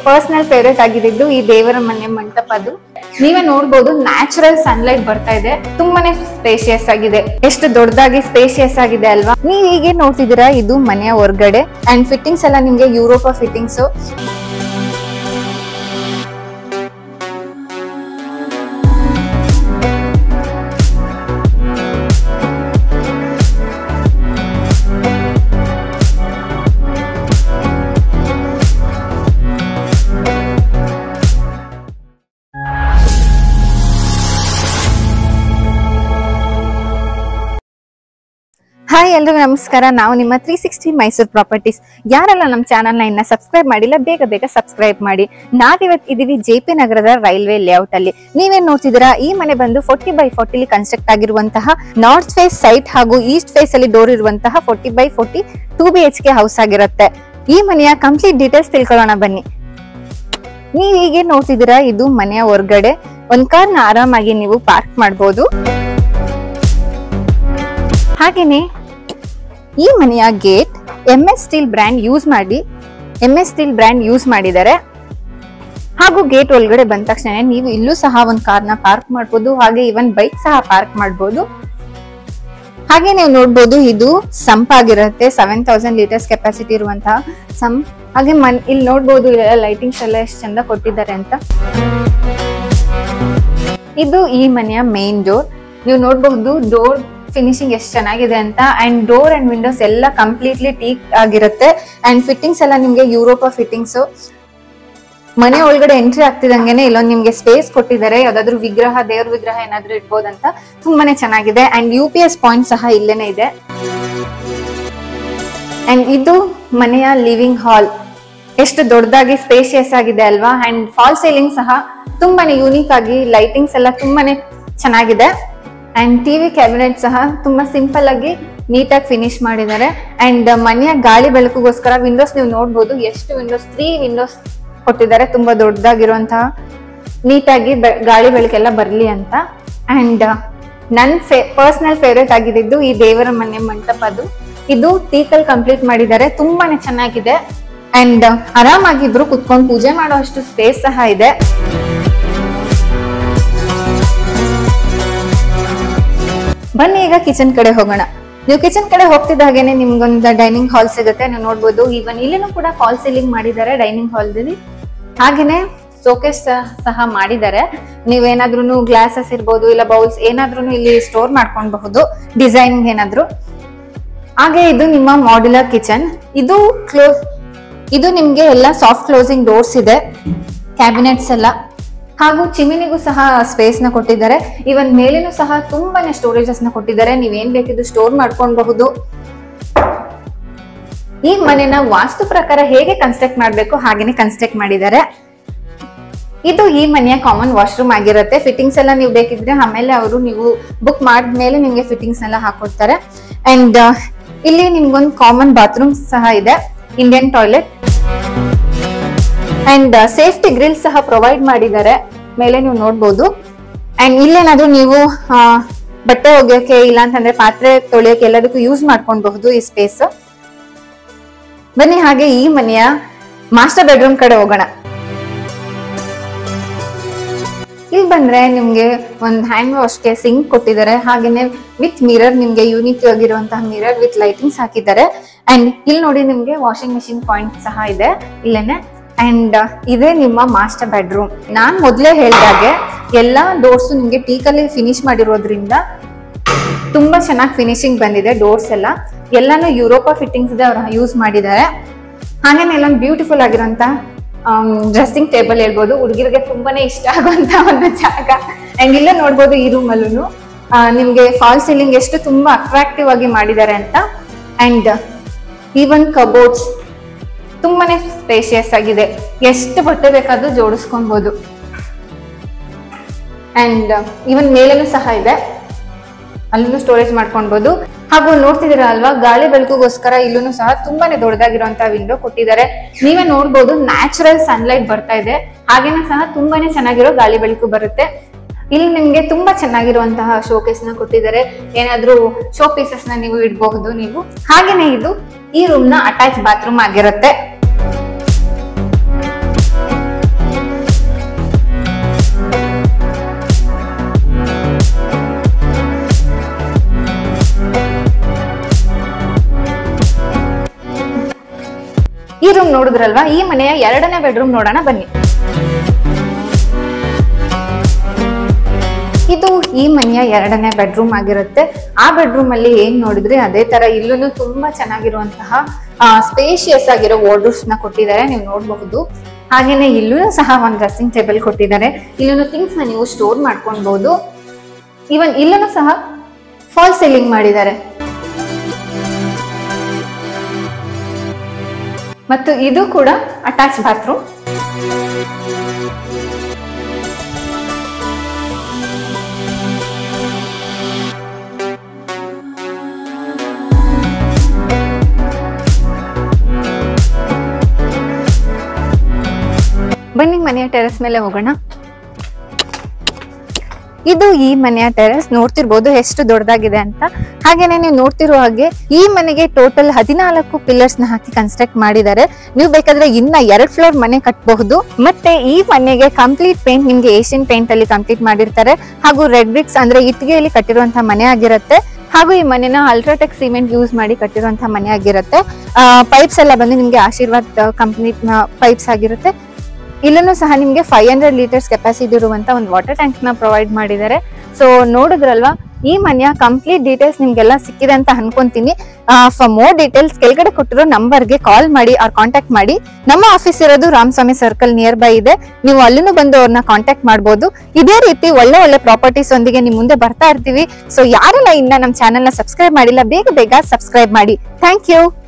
personal favourite ಆಗಿದ್ದು ಈ ದೇವರ ಮನೆ ಮಂಟಪದು ನೀವೇ ನೋಡ್ಬೋದು ನ್ಯಾಚುರಲ್ ಸನ್ಲೈಟ್ ಬರ್ತಾ ಇದೆ ತುಂಬಾನೇ ಸ್ಪೇಷಿಯಸ್ ಆಗಿದೆ ಎಷ್ಟು ದೊಡ್ಡದಾಗಿ ಸ್ಪೇಷಿಯಸ್ ಆಗಿದೆ ಅಲ್ವಾ ನೀವ್ ಹೀಗೆ ನೋಡ್ತಿದ್ದೀರಾ ಇದು ಮನೆಯ ಹೊರಗಡೆ ಅಂಡ್ ಫಿಟ್ಟಿಂಗ್ಸ್ ಎಲ್ಲ ನಿಮ್ಗೆ ಯುರೋಪ ಫಿಟ್ಟಿಂಗ್ಸ್ ಹಾಯ್ ಎಲ್ರಿಗೂ ನಮಸ್ಕಾರ ನಾವು ನಿಮ್ಮ ತ್ರೀ ಸಿಕ್ಸ್ಟಿ ಮೈಸೂರು ಪ್ರಾಪರ್ಟೀಸ್ ಯಾರೆಲ್ಲ ನಮ್ಮ ಚಾನಲ್ನ ಇನ್ನ ಸಬ್ಸ್ಕ್ರೈಬ್ ಮಾಡಿಲ್ಲ ಬೇಗ ಬೇಗ ಸಬ್ಸ್ಕ್ರೈಬ್ ಮಾಡಿ ನಾವಿವತ್ತು ಇದೀವಿ ಜೆ ಪಿ ನಗರದ ರೈಲ್ವೆ ಲೇಔಟ್ ಅಲ್ಲಿ ನೀವೇನ್ ನೋಡ್ತಿದ್ದೀರಾ ಈ ಮನೆ ಬಂದು ಫೋರ್ಟಿ ಬೈ ಫೋರ್ಟಿಲಿ ಕನ್ಸ್ಟ್ರಕ್ಟ್ ಆಗಿರುವಂತಹ ನಾರ್ತ್ ಫೇಸ್ ಸೈಟ್ ಹಾಗೂ ಈಸ್ಟ್ ಫೇಸ್ ಅಲ್ಲಿ ಡೋರ್ ಇರುವಂತಹ forty by forty two B H K house ಆಗಿರುತ್ತೆ ಈ ಮನೆಯ ಕಂಪ್ಲೀಟ್ ಡೀಟೇಲ್ಸ್ ತಿಳ್ಕೊಳ್ಳೋಣ ಬನ್ನಿ ನೀವ್ ಹೀಗೆ ನೋಡ್ತಿದ್ದೀರಾ ಇದು ಮನೆಯ ಹೊರಗಡೆ ಒಂದ್ ಕಾರ್ನ ಆರಾಮಾಗಿ ನೀವು ಪಾರ್ಕ್ ಮಾಡ್ಬೋದು ಹಾಗೇನೆ ಈ ಮನೆಯ gate M S steel brand use ಮಾಡಿ M S steel brand use ಮಾಡಿದ್ದಾರೆ ಹಾಗೂ ಗೇಟ್ ಒಳಗಡೆ ಬಂದ ತಕ್ಷಣ ನೀವು ಇಲ್ಲೂ ಸಹ ಒಂದು ಕಾರ್ನ ಪಾರ್ಕ್ ಮಾಡ್ಬೋದು ಹಾಗೆ ಇವನ್ ಬೈಕ್ ಸಹ ಪಾರ್ಕ್ ಮಾಡ್ಬೋದು ಹಾಗೆ ನೀವು ನೋಡ್ಬೋದು ಇದು ಸಂಪ್ ಆಗಿರುತ್ತೆ ಸೆವೆನ್ ತೌಸಂಡ್ ಲೀಟರ್ಸ್ ಕೆಪಾಸಿಟಿ ಇರುವಂತಹ ಸಂಪ್ ಹಾಗೆ ಮನ್ ಇಲ್ಲಿ ನೋಡ್ಬೋದು ಇಲ್ಲೆಲ್ಲ ಲೈಟಿಂಗ್ಸ್ ಎಲ್ಲ ಎಷ್ಟು ಚಂದ ಕೊಟ್ಟಿದ್ದಾರೆ ಅಂತ ಇದು ಈ ಮನೆಯ ಮೇನ್ ಡೋರ್ ನೀವು ನೋಡಬಹುದು ಡೋರ್ ಫಿನಿಶಿಂಗ್ ಎಷ್ಟು ಚೆನ್ನಾಗಿದೆ ಅಂತ ಅಂಡ್ ಡೋರ್ ಅಂಡ್ ವಿಂಡೋಸ್ ಎಲ್ಲ ಕಂಪ್ಲೀಟ್ಲಿ ಟೀಕ್ ಆಗಿರುತ್ತೆ ಅಂಡ್ ಫಿಟ್ಟಿಂಗ್ಸ್ ಎಲ್ಲ ನಿಮ್ಗೆ ಯುರೋಪ ಫಿಟ್ಟಿಂಗ್ಸ್ ಮನೆ ಒಳಗಡೆ ಎಂಟ್ರಿ ಆಗ್ತಿದಂಗೆನೆ ಇಲ್ಲೊಂದು ನಿಮ್ಗೆ ಸ್ಪೇಸ್ ಕೊಟ್ಟಿದ್ದಾರೆ ಯಾವ್ದಾದ್ರು ವಿಗ್ರಹ ದೇವ್ರ ವಿಗ್ರಹ ಏನಾದ್ರು ಇಡ್ಬೋದಂತ ತುಂಬಾನೇ ಚೆನ್ನಾಗಿದೆ and U P S point ಸಹ ಇಲ್ಲೇನೆ ಇದೆ ಅಂಡ್ ಇದು ಮನೆಯ ಲಿವಿಂಗ್ ಹಾಲ್ ಎಷ್ಟು ದೊಡ್ಡದಾಗಿ ಸ್ಪೇಷಿಯಸ್ ಆಗಿದೆ ಅಲ್ವಾ ಅಂಡ್ ಫಾಲ್ ಸೀಲಿಂಗ್ ಸಹ ತುಂಬಾನೇ ಯೂನಿಕ್ ಆಗಿ ಲೈಟಿಂಗ್ಸ್ ಎಲ್ಲ ತುಂಬಾನೇ ಚೆನ್ನಾಗಿದೆ ಅಂಡ್ ಟಿವಿ ಕ್ಯಾಬಿನೆಟ್ ಸಹ ತುಂಬಾ ಸಿಂಪಲ್ ಆಗಿ ನೀಟಾಗಿ ಫಿನಿಶ್ ಮಾಡಿದ್ದಾರೆ ಅಂಡ್ ಮನೆಯ ಗಾಳಿ ಬೆಳಕಿಗೋಸ್ಕರ ವಿಂಡೋಸ್ ನೀವು ನೋಡ್ಬೋದು ಎಷ್ಟು ವಿಂಡೋಸ್ ತ್ರೀ ವಿಂಡೋಸ್ ಕೊಟ್ಟಿದ್ದಾರೆ ತುಂಬಾ ದೊಡ್ಡದಾಗಿರುವಂತಹ ನೀಟಾಗಿ ಗಾಳಿ ಬೆಳಕೆಲ್ಲ ಬರ್ಲಿ ಅಂತ ಅಂಡ್ ನನ್ ಫೇ ಪರ್ಸನಲ್ ಫೇವ್ರೇಟ್ ಆಗಿದ್ದು ಈ ದೇವರ ಮನೆ ಮಂಟಪದು ಇದು ಟೀಕಲ್ ಕಂಪ್ಲೀಟ್ ಮಾಡಿದ್ದಾರೆ ತುಂಬಾನೇ ಚೆನ್ನಾಗಿದೆ ಅಂಡ್ ಆರಾಮಾಗಿ ಇಬ್ರು ಕುತ್ಕೊಂಡು ಪೂಜೆ ಮಾಡೋ ಅಷ್ಟು ಸ್ಪೇಸ್ ಸಹ ಇದೆ ಬನ್ನಿ ಈಗ ಕಿಚನ್ ಕಡೆ ಹೋಗೋಣ ನೀವು ಕಿಚನ್ ಕಡೆ ಹೋಗ್ತಿದ್ದ ಹಾಗೇನೆ ನಿಮ್ಗೊಂದು ಡೈನಿಂಗ್ ಹಾಲ್ ಸಿಗುತ್ತೆ ನೀವು ನೋಡ್ಬೋದು ಈವನ್ ಇಲ್ಲಿನೂ ಕೂಡ ಫಾಲ್ ಸೀಲಿಂಗ್ ಮಾಡಿದ್ದಾರೆ ಡೈನಿಂಗ್ ಹಾಲ್ದಲ್ಲಿ ಹಾಗೇನೆ ಶೋಕೇಸ್ ಸಹ ಮಾಡಿದ್ದಾರೆ ನೀವೇನಾದ್ರೂ ಗ್ಲಾಸಸ್ ಇರ್ಬೋದು ಇಲ್ಲ ಬೌಲ್ಸ್ ಏನಾದ್ರೂ ಇಲ್ಲಿ ಸ್ಟೋರ್ ಮಾಡ್ಕೊಳ್ಬಹುದು ಡಿಸೈನಿಂಗ್ ಏನಾದ್ರು ಹಾಗೆ ಇದು ನಿಮ್ಮ ಮಾಡ್ಯುಲರ್ ಕಿಚನ್ ಇದು ಕ್ಲೋಸ್ ಇದು ನಿಮ್ಗೆ ಎಲ್ಲ ಸಾಫ್ಟ್ ಕ್ಲೋಸಿಂಗ್ ಡೋರ್ಸ್ ಇದೆ ಕ್ಯಾಬಿನೆಟ್ಸ್ ಎಲ್ಲ ಹಾಗೂ ಚಿಮಿನಿಗೂ ಸಹ ಸ್ಪೇಸ್ ನ ಕೊಟ್ಟಿದ್ದಾರೆ ಇವನ್ ಮೇಲೇನು ಸಹ ತುಂಬಾನೇ ಸ್ಟೋರೇಜಸ್ ನ ಕೊಟ್ಟಿದ್ದಾರೆ ನೀವೇನ್ ಬೇಕಿದ್ದು ಸ್ಟೋರ್ ಮಾಡ್ಕೊಳ್ಬಹುದು ಈ ಮನೆನ ವಾಸ್ತು ಪ್ರಕಾರ ಹೇಗೆ ಕನ್ಸ್ಟ್ರಕ್ಟ್ ಮಾಡ್ಬೇಕು ಹಾಗೇನೆ ಕನ್ಸ್ಟ್ರಕ್ಟ್ ಮಾಡಿದ್ದಾರೆ ಇದು ಈ ಮನೆಯ ಕಾಮನ್ ವಾಶ್ರೂಮ್ ಆಗಿರುತ್ತೆ ಫಿಟ್ಟಿಂಗ್ಸ್ ಎಲ್ಲ ನೀವು ಬೇಕಿದ್ರೆ ಆಮೇಲೆ ಅವರು ನೀವು ಬುಕ್ ಮಾಡಿದ್ಮೇಲೆ ನಿಮ್ಗೆ ಫಿಟ್ಟಿಂಗ್ಸ್ ಎಲ್ಲ ಹಾಕೊಡ್ತಾರೆ ಅಂಡ್ ಇಲ್ಲಿ ನಿಮ್ಗೊಂದು ಕಾಮನ್ ಬಾತ್ರೂಮ್ ಸಹ ಇದೆ Indian toilet and safety grill ಸಹ ಪ್ರೊವೈಡ್ ಮಾಡಿದ್ದಾರೆ ಮೇಲೆ ನೀವು ನೋಡ್ಬೋದು ಅಂಡ್ ಇಲ್ಲೇನಾದ್ರೂ ನೀವು ಆ, ಬಟ್ಟೆ ಒಗೆಯೋಕೆ ಇಲ್ಲ ಅಂತಂದ್ರೆ ಪಾತ್ರೆ ತೊಳೆಯೋಕೆ ಎಲ್ಲದಕ್ಕೂ ಯೂಸ್ ಮಾಡ್ಕೊಳ್ಬಹುದು ಈ ಸ್ಪೇಸ್ ಬನ್ನಿ ಹಾಗೆ ಈ ಮನೆಯ ಮಾಸ್ಟರ್ ಬೆಡ್ರೂಮ್ ಕಡೆ ಹೋಗೋಣ ಇಲ್ಲಿ ಬಂದ್ರೆ ನಿಮ್ಗೆ ಒಂದ್ ಹ್ಯಾಂಡ್ ವಾಶ್ಗೆ ಸಿಂಕ್ ಕೊಟ್ಟಿದ್ದಾರೆ ಹಾಗೇನೆ ವಿತ್ ಮಿರರ್ ನಿಮ್ಗೆ ಯೂನಿಕ್ ಆಗಿರುವಂತಹ ಮಿರರ್ ವಿತ್ ಲೈಟಿಂಗ್ಸ್ ಹಾಕಿದ್ದಾರೆ ಅಂಡ್ ಇಲ್ಲಿ ನೋಡಿ ನಿಮ್ಗೆ ವಾಷಿಂಗ್ ಮಿಷಿನ್ ಪಾಯಿಂಟ್ ಸಹ ಇದೆ ಇಲ್ಲೇನೆ ಅಂಡ್ ಇದೇ ನಿಮ್ಮ ಮಾಸ್ಟರ್ ಬೆಡ್ರೂಮ್ ನಾನ್ ಮೊದ್ಲೇ ಹೇಳ್ದಾಗೆ ಎಲ್ಲಾ ಡೋರ್ಸ್ ನಿಮ್ಗೆ ಟೀಕಲ್ಲಿ ಫಿನಿಶ್ ಮಾಡಿರೋದ್ರಿಂದ ತುಂಬಾ ಚೆನ್ನಾಗಿ ಫಿನಿಶಿಂಗ್ ಬಂದಿದೆ ಡೋರ್ಸ್ ಎಲ್ಲ ಎಲ್ಲಾನು ಯುರೋಪ ಫಿಟ್ಟಿಂಗ್ಸ್ ಇದೆ ಅವ್ರು ಯೂಸ್ ಮಾಡಿದ್ದಾರೆ ಹಾಗೇನೆ ಇಲ್ಲೊಂದು ಬ್ಯೂಟಿಫುಲ್ ಆಗಿರೋಂತ ಡ್ರೆಸ್ಸಿಂಗ್ ಟೇಬಲ್ ಹೇಳ್ಬೋದು ಹುಡುಗಿರಿಗೆ ತುಂಬಾನೇ ಇಷ್ಟ ಆಗುವಂತ ಒಂದು ಜಾಗ ಅಂಡ್ ಇಲ್ಲೇ ನೋಡ್ಬೋದು ಈ ರೂಮ್ ಅಲ್ಲೂ ನಿಮ್ಗೆ ಫಾಲ್ ಸೀಲಿಂಗ್ ಎಷ್ಟು ತುಂಬಾ ಅಟ್ರಾಕ್ಟಿವ್ ಆಗಿ ಮಾಡಿದ್ದಾರೆ ಅಂತ ಅಂಡ್ ಈವನ್ ಕಬೋರ್ಡ್ಸ್ ತುಂಬಾನೇ ಸ್ಪೇಷಿಯಸ್ ಆಗಿದೆ ಎಷ್ಟು ಬಟ್ಟೆ ಬೇಕಾದ್ರೂ ಜೋಡಿಸ್ಕೊಬಹುದು ಅಂಡ್ ಈವನ್ ಮೇಲೇನು ಸಹ ಇದೆ ಅಲ್ಲೂ ಸ್ಟೋರೇಜ್ ಮಾಡ್ಕೊಳ್ಬಹುದು ಹಾಗೂ ನೋಡ್ತಿದ್ದೀರಾ ಅಲ್ವಾ ಗಾಳಿ ಬೆಳಕಿಗೋಸ್ಕರ ಇಲ್ಲೂ ಸಹ ತುಂಬಾನೇ ದೊಡ್ಡದಾಗಿರುವಂತ ವಿಂಡೋ ಕೊಟ್ಟಿದ್ದಾರೆ ನೀವೇ ನೋಡ್ಬೋದು ನ್ಯಾಚುರಲ್ ಸನ್ಲೈಟ್ ಬರ್ತಾ ಇದೆ ಹಾಗೇನೆ ಸಹ ತುಂಬಾನೇ ಚೆನ್ನಾಗಿರೋ ಗಾಳಿ ಬೆಳಕು ಬರುತ್ತೆ ಇಲ್ಲಿ ನಿಮ್ಗೆ ತುಂಬಾ ಚೆನ್ನಾಗಿರುವಂತಹ ಶೋಕೇಸ್ ನ ಕೊಟ್ಟಿದ್ದಾರೆ ಏನಾದ್ರೂ ಶೋ ಪೀಸಸ್ ನ ನೀವು ಇಡಬಹುದು ನೀವು ಹಾಗೇನೆ ಇದು ಈ ರೂಮ್ ನ ಅಟ್ಯಾಚ್ ಬಾತ್ರೂಮ್ ಆಗಿರುತ್ತೆ ನೋಡಿದ್ರಲ್ವಾ ಈ ಮನೆಯ ಎರಡನೇ ಬೆಡ್ರೂಮ್ ನೋಡೋಣ ಬನ್ನಿ ಇದು ಈ ಮನೆಯ ಎರಡನೇ ಬೆಡ್ರೂಮ್ ಆಗಿರುತ್ತೆ ಆ ಬೆಡ್ರೂಮ್ ಅಲ್ಲಿ ಏನ್ ನೋಡಿದ್ರಿ ಅದೇ ತರ ಇಲ್ಲೂ ತುಂಬಾ ಚೆನ್ನಾಗಿರುವಂತಹ ಸ್ಪೇಷಿಯಸ್ ಆಗಿರೋ ವಾರ್ಡ್ರೂಮ್ಸ್ ನ ಕೊಟ್ಟಿದ್ದಾರೆ ನೀವು ನೋಡಬಹುದು ಹಾಗೇನೆ ಇಲ್ಲೂ ಸಹ ಒಂದು ಡ್ರೆಸ್ಸಿಂಗ್ ಟೇಬಲ್ ಕೊಟ್ಟಿದ್ದಾರೆ ಇಲ್ಲೂ ಥಿಂಗ್ಸ್ ನ ನೀವು ಸ್ಟೋರ್ ಮಾಡ್ಕೊಳ್ಬಹುದು ಇವನ್ ಇಲ್ಲೂ ಸಹ ಫಾಲ್ ಸೀಲಿಂಗ್ ಮಾಡಿದ್ದಾರೆ ಮತ್ತು ಇದು ಕೂಡ ಅಟ್ಯಾಚ್ ಬಾತ್ರೂಮ್ ಬನ್ನಿ ಮನೆಯ ಟೆರೆಸ್ ಮೇಲೆ ಹೋಗೋಣ ಇದು ಈ ಮನೆಯ ಟೆರೆಸ್ ನೋಡ್ತಿರ್ಬೋದು ಎಷ್ಟು ದೊಡ್ಡದಾಗಿದೆ ಅಂತ ಹಾಗೇನೆ ನೀವು ನೋಡ್ತಿರೋ ಹಾಗೆ ಈ ಮನೆಗೆ ಟೋಟಲ್ ಹದಿನಾಲ್ಕು ಪಿಲ್ಲರ್ಸ್ ನ ಹಾಕಿ ಕನ್ಸ್ಟ್ರಕ್ಟ್ ಮಾಡಿದ್ದಾರೆ ನೀವು ಬೇಕಾದ್ರೆ ಇನ್ನ ಎರಡ್ ಫ್ಲೋರ್ ಮನೆ ಕಟ್ಟಬಹುದು ಮತ್ತೆ ಈ ಮನೆಗೆ ಕಂಪ್ಲೀಟ್ ಪೇಂಟ್ ನಿಮ್ಗೆ ಏಷ್ಯನ್ ಪೇಂಟ್ ಅಲ್ಲಿ ಕಂಪ್ಲೀಟ್ ಮಾಡಿರ್ತಾರೆ ಹಾಗೂ ರೆಡ್ ಬ್ರಿಕ್ಸ್ ಅಂದ್ರೆ ಇಟ್ಟಿಗೆಯಲ್ಲಿ ಕಟ್ಟಿರುವಂತಹ ಮನೆ ಆಗಿರುತ್ತೆ ಹಾಗೂ ಈ ಮನೆನ ಅಲ್ಟ್ರಾಟೆಕ್ ಸಿಮೆಂಟ್ ಯೂಸ್ ಮಾಡಿ ಕಟ್ಟಿರುವಂತಹ ಮನೆ ಆಗಿರುತ್ತೆ ಪೈಪ್ಸ್ ಎಲ್ಲ ಬಂದು ನಿಮ್ಗೆ ಆಶೀರ್ವಾದ್ ಕಂಪ್ನಿ ಪೈಪ್ಸ್ ಆಗಿರುತ್ತೆ ಇಲ್ಲೂ ಸಹ ನಿಮ್ಗೆ ಫೈವ್ ಹಂಡ್ರೆಡ್ ಲೀಟರ್ಸ್ ಕೆಪಾಸಿಟಿ ಇರುವಂತ ಒಂದು ವಾಟರ್ ಟ್ಯಾಂಕ್ ನ ಪ್ರೊವೈಡ್ ಮಾಡಿದ್ದಾರೆ ಸೊ ನೋಡಿದ್ರಲ್ವಾ ಈ ಮನೆಯ ಕಂಪ್ಲೀಟ್ ಡೀಟೇಲ್ಸ್ ನಿಮ್ಗೆಲ್ಲ ಸಿಕ್ಕಿದೆ ಅಂತ ಅನ್ಕೊಂತೀನಿ ಫಾರ್ ಮೋರ್ ಡೀಟೇಲ್ಸ್ ಕೆಳಗಡೆ ಕೊಟ್ಟಿರೋ ನಂಬರ್ಗೆ ಕಾಲ್ ಮಾಡಿ ಅವ್ರ ಕಾಂಟ್ಯಾಕ್ಟ್ ಮಾಡಿ ನಮ್ಮ ಆಫೀಸ್ ಇರೋದು ರಾಮಸ್ವಾಮಿ ಸರ್ಕಲ್ ನಿಯರ್ ಬೈ ಇದೆ ನೀವು ಅಲ್ಲೂ ಬಂದು ಅವ್ರನ್ನ ಕಾಂಟ್ಯಾಕ್ಟ್ ಮಾಡಬಹುದು ಇದೇ ರೀತಿ ಒಳ್ಳೆ ಒಳ್ಳೆ ಪ್ರಾಪರ್ಟೀಸ್ ಒಂದಿಗೆ ನಿಮ್ ಮುಂದೆ ಬರ್ತಾ ಇರ್ತೀವಿ ಸೊ ಯಾರೆಲ್ಲ ಇನ್ನ ನಮ್ಮ ಚಾನೆಲ್ ನ ಸಬ್ಸ್ಕ್ರೈಬ್ ಮಾಡಿಲ್ಲ ಬೇಗ ಬೇಗ ಸಬ್ಸ್ಕ್ರೈಬ್ ಮಾಡಿ ಥ್ಯಾಂಕ್ ಯು